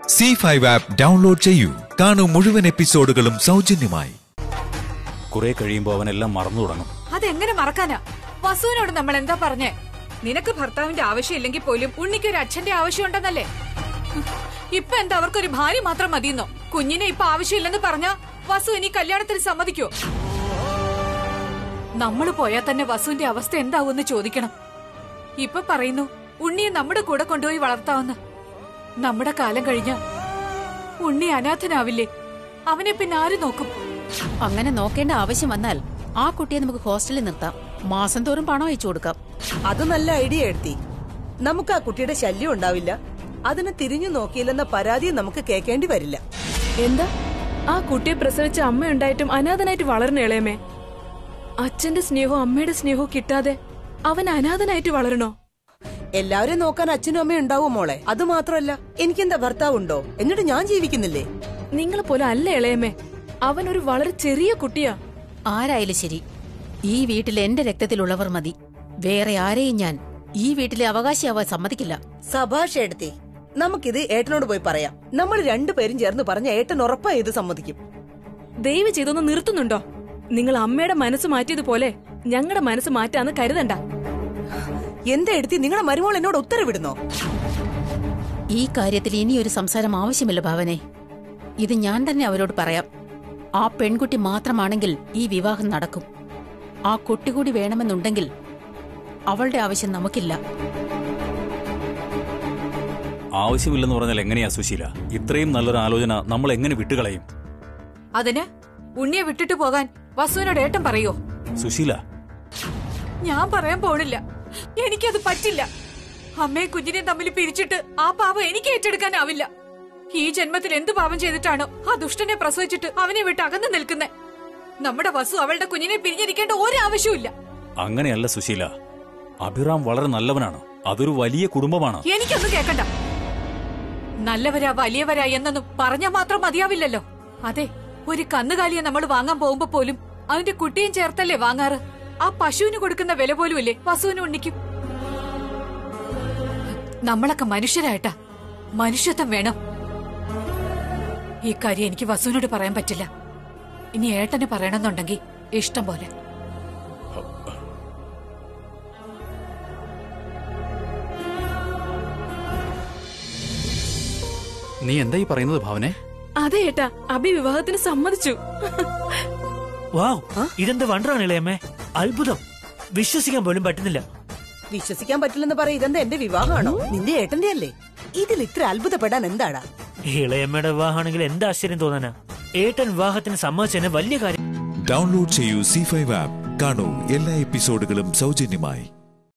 C five app download ചെയ്യൂ കാണൂ മുഴുവൻ എപ്പിസോഡുകളും സൗജന്യമായി കുറെ കഴിയുമ്പോൾ അവനെല്ലാം മറന്നു തുടങ്ങും അതെങ്ങനെ മറക്കാനാ വസുവിനോട് നമ്മൾ എന്താ പറഞ്ഞേ നിനക്ക് ഭർത്താവിന്റെ ആവശ്യമില്ലെങ്കിൽ പോലും ഉണ്ണിക്ക് ഒരു അച്ഛന്റെ ആവശ്യമുണ്ടെന്നല്ലേ ഇപ്പൊ എന്താ അവർക്കൊരു ഭാര്യ മാത്രം മതിയെന്നോ കുഞ്ഞിനെ ഇപ്പൊ ആവശ്യമില്ലെന്ന് പറഞ്ഞാ വസു ഇനി കല്യാണത്തിന് സമ്മതിക്കോ നമ്മൾ പോയാൽ തന്നെ വസുവിന്റെ അവസ്ഥ എന്താവുമെന്ന് ചോദിക്കണം ഇപ്പൊ പറയുന്നു ഉണ്ണിയെ നമ്മുടെ കൂടെ കൊണ്ടുപോയി വളർത്താവുന്ന നമ്മുടെ കാലം കഴിഞ്ഞ ഉണ്ണി അനാഥനാവില്ലേ അവനെ പിന്നെ ആര് നോക്കും അങ്ങനെ നോക്കേണ്ട ആവശ്യം വന്നാൽ ആ കുട്ടിയെ നമുക്ക് ഹോസ്റ്റലിൽ നിർത്താം മാസം തോറും പണം അയച്ചു കൊടുക്കാം അത് നല്ല ഐഡിയ എടുത്തി നമുക്ക് ആ കുട്ടിയുടെ ശല്യം ഉണ്ടാവില്ല അതിന് തിരിഞ്ഞു നോക്കിയില്ലെന്ന പരാതിയും നമുക്ക് കേൾക്കേണ്ടി വരില്ല എന്താ ആ കുട്ടിയെ പ്രസവിച്ച അമ്മയുണ്ടായിട്ടും അനാഥനായിട്ട് വളർന്ന ഇളയമേ അച്ഛന്റെ സ്നേഹവും അമ്മയുടെ സ്നേഹവും കിട്ടാതെ അവൻ അനാഥനായിട്ട് വളരണോ എല്ലാവരെയും നോക്കാൻ അച്ഛനും അമ്മയും ഉണ്ടാവും മോളെ അത് മാത്രമല്ല എനിക്കെന്താ ഭർത്താവുണ്ടോ എന്നിട്ട് ഞാൻ ജീവിക്കുന്നില്ലേ നിങ്ങളെ പോലെ അല്ല ഇളയമേ അവൻ ഒരു വളരെ ചെറിയ കുട്ടിയാ ആരായാലും ശരി ഈ വീട്ടിൽ എന്റെ രക്തത്തിലുള്ളവർ മതി വേറെ ആരെയും ഞാൻ ഈ വീട്ടിലെ അവകാശിയാവാൻ സമ്മതിക്കില്ല സഭാഷ എടുത്തി നമുക്കിത് ഏട്ടനോട് പോയി പറയാം നമ്മൾ രണ്ടുപേരും ചേർന്ന് പറഞ്ഞ ഏട്ടൻ ഉറപ്പായി ഇത് സമ്മതിക്കും ദയവ് ചെയ്തൊന്ന് നിർത്തുന്നുണ്ടോ നിങ്ങൾ അമ്മയുടെ മനസ്സ് മാറ്റിയതുപോലെ ഞങ്ങളുടെ മനസ്സ് മാറ്റാന്ന് കരുതണ്ട എന്താ എടുത്തി നിങ്ങളുടെ മരുമോൾ എന്നോട് ഉത്തരവിടുന്നോ ഈ കാര്യത്തിൽ ഇനിയൊരു സംസാരം ആവശ്യമില്ല ഭാവനെ ഇത് ഞാൻ തന്നെ അവരോട് പറയാം ആ പെൺകുട്ടി മാത്രമാണെങ്കിൽ ഈ വിവാഹം നടക്കും ആ കുട്ടി കൂടി വേണമെന്നുണ്ടെങ്കിൽ അവളുടെ ആവശ്യം നമുക്കില്ല ആവശ്യമില്ലെന്ന് പറഞ്ഞാൽ എങ്ങനെയാ സുശീല ഇത്രയും നല്ലൊരു ആലോചന നമ്മൾ എങ്ങനെ വിട്ടുകളയും അതിന് ഉണ്ണിയെ വിട്ടിട്ട് പോകാൻ വസുവിനോട് ഏട്ടൻ പറയോ സുശീല ഞാൻ പറയാൻ പോണില്ല എനിക്കത് പറ്റില്ല അമ്മയും കുഞ്ഞിനെയും തമ്മിൽ പിരിച്ചിട്ട് ആ പാവം എനിക്ക് ഏറ്റെടുക്കാനാവില്ല ഈ ജന്മത്തിൽ എന്ത് പാപം ചെയ്തിട്ടാണോ ആ ദുഷ്ടനെ പ്രസവിച്ചിട്ട് അവനെ വിട്ട് അകന്നു നിൽക്കുന്നെ നമ്മുടെ വസു അവളുടെ കുഞ്ഞിനെ പിരിഞ്ഞിരിക്കേണ്ട ഒരാവശ്യമില്ല അങ്ങനെയല്ല സുശീല അഭിറാം വളരെ നല്ലവനാണ് അതൊരു വലിയ കുടുംബമാണ് എനിക്കൊന്നും കേക്കണ്ട നല്ലവരാ വലിയവരാ എന്നൊന്നും പറഞ്ഞാൽ മാത്രം മതിയാവില്ലല്ലോ അതെ ഒരു കന്നുകാലിയെ നമ്മൾ വാങ്ങാൻ പോകുമ്പോ പോലും അതിന്റെ കുട്ടിയും ചേർത്തല്ലേ വാങ്ങാറ് ആ പശുവിന് കൊടുക്കുന്ന വില പോലും ഇല്ലേ വസുവിന് ഉണ്ണിക്കും നമ്മളൊക്കെ മനുഷ്യരായിട്ടാ മനുഷ്യത്വം വേണം ഈ കാര്യം എനിക്ക് വസുവിനോട് പറയാൻ പറ്റില്ല ഇനി ഏട്ടന് പറയണമെന്നുണ്ടെങ്കിൽ ഇഷ്ടം പോലെ നീ എന്താ ഈ പറയുന്നത് ഭാവനെ അതെ ഏട്ടാ അഭി വിവാഹത്തിന് സമ്മതിച്ചു വാവ് ഇതെന്ത് വണ്ടറാണ് ഇളയമ്മേ അത്ഭുതം വിശ്വസിക്കാൻ പോലും പറ്റുന്നില്ല വിശ്വസിക്കാൻ പറ്റില്ലെന്ന് പറയും ഇതെന്താ എന്റെ വിവാഹമാണോ നിന്റെ ഏട്ടന്റെ അല്ലേ ഇതിൽ ഇത്ര അത്ഭുതപ്പെടാൻ എന്താടാ ഇളയമ്മയുടെ വിവാഹമാണെങ്കിൽ എന്താ ആശ്ചര്യം തോന്നാനാ ഏട്ടൻ വിവാഹത്തിന് സമ്മതിച്ചതിന് വലിയ കാര്യം ഡൗൺലോഡ് ചെയ്യൂ സി ഫൈവ് ആപ്പ് കാണൂ എല്ലാ എപ്പിസോഡുകളും സൗജന്യമായി